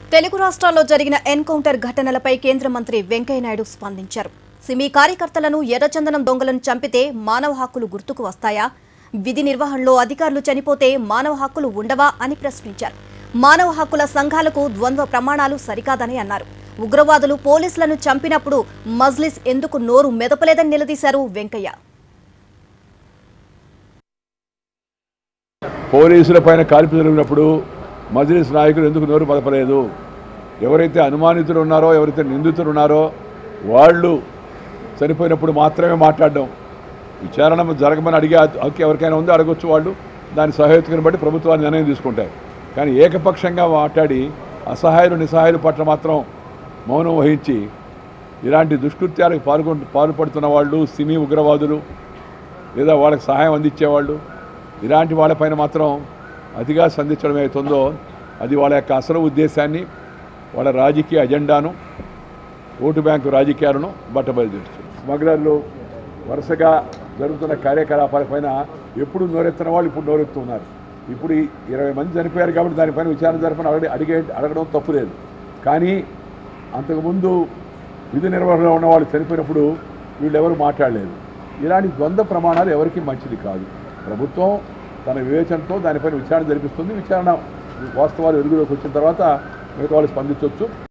తెలుగు రాష్ట్రాల్లో జరిగిన ఎన్కౌంటర్ ఘటనలపై కేంద్ర మంత్రి వెంకయ్యనాయుడు స్పందించారు సిమి కార్యకర్తలను ఎర్రచందనం దొంగలను చంపితే మానవ హక్కులు గుర్తుకు వస్తాయా విధి నిర్వహణలో అధికారులు చనిపోతే మానవ హక్కులు ఉండవా అని ప్రశ్నించారు మానవ హక్కుల సంఘాలకు ద్వంద్వ ప్రమాణాలు సరికాదని అన్నారు ఉగ్రవాదులు పోలీసులను చంపినప్పుడు మజ్లిస్ ఎందుకు నోరు మెదపలేదని నిలదీశారు వెంకయ్య పోలీసుల పైన కాల్పు జరిగినప్పుడు మజ్లిస్ నాయకులు ఎందుకు నోరు పదపలేదు ఎవరైతే అనుమానితులు ఉన్నారో ఎవరైతే నిందితులు ఉన్నారో వాళ్ళు చనిపోయినప్పుడు మాత్రమే మాట్లాడడం విచారణ జరగమని అడిగే హక్కు ఎవరికైనా ఉందో అడగొచ్చు వాళ్ళు దాని సహేతుకను బట్టి ప్రభుత్వాలు నిర్ణయం తీసుకుంటాయి కానీ ఏకపక్షంగా మాట్లాడి అసహాయులు నిస్సహాయుల పట్ల మాత్రం మౌనం వహించి ఇలాంటి దుష్కృత్యాలకు పాల్గొ పాల్పడుతున్న వాళ్ళు సినీ ఉగ్రవాదులు లేదా వాళ్ళకి సహాయం అందించేవాళ్ళు ఇలాంటి వాళ్ళపైన మాత్రం అతిగా సంధించడం అవుతుందో అది వాళ్ళ యొక్క అసలు ఉద్దేశాన్ని వాళ్ళ రాజకీయ అజెండాను ఓటు బ్యాంకు రాజకీయాలను బట్టబయలు చేస్తుంది స్మగ్లర్లు వరుసగా జరుగుతున్న కార్యకలాపాలపైన ఎప్పుడు నోరెత్తిన వాళ్ళు ఇప్పుడు నోరెత్తున్నారు ఇప్పుడు ఈ ఇరవై మంది చనిపోయారు కాబట్టి దానిపైన విచారణ జరపని అడగ అడిగే అడగడం తప్పు లేదు కానీ అంతకుముందు విధి నిర్వహణలో ఉన్న వాళ్ళు చనిపోయినప్పుడు వీళ్ళు ఎవరు మాట్లాడలేదు ఇలాంటి ద్వంద్వ ప్రమాణాలు ఎవరికీ మంచిది కాదు ప్రభుత్వం తన వివేచనతో దానిపైన విచారణ జరిపిస్తుంది విచారణ వాస్తవాలు వెలుగులోకి వచ్చిన తర్వాత మిగతా వాళ్ళు స్పందించవచ్చు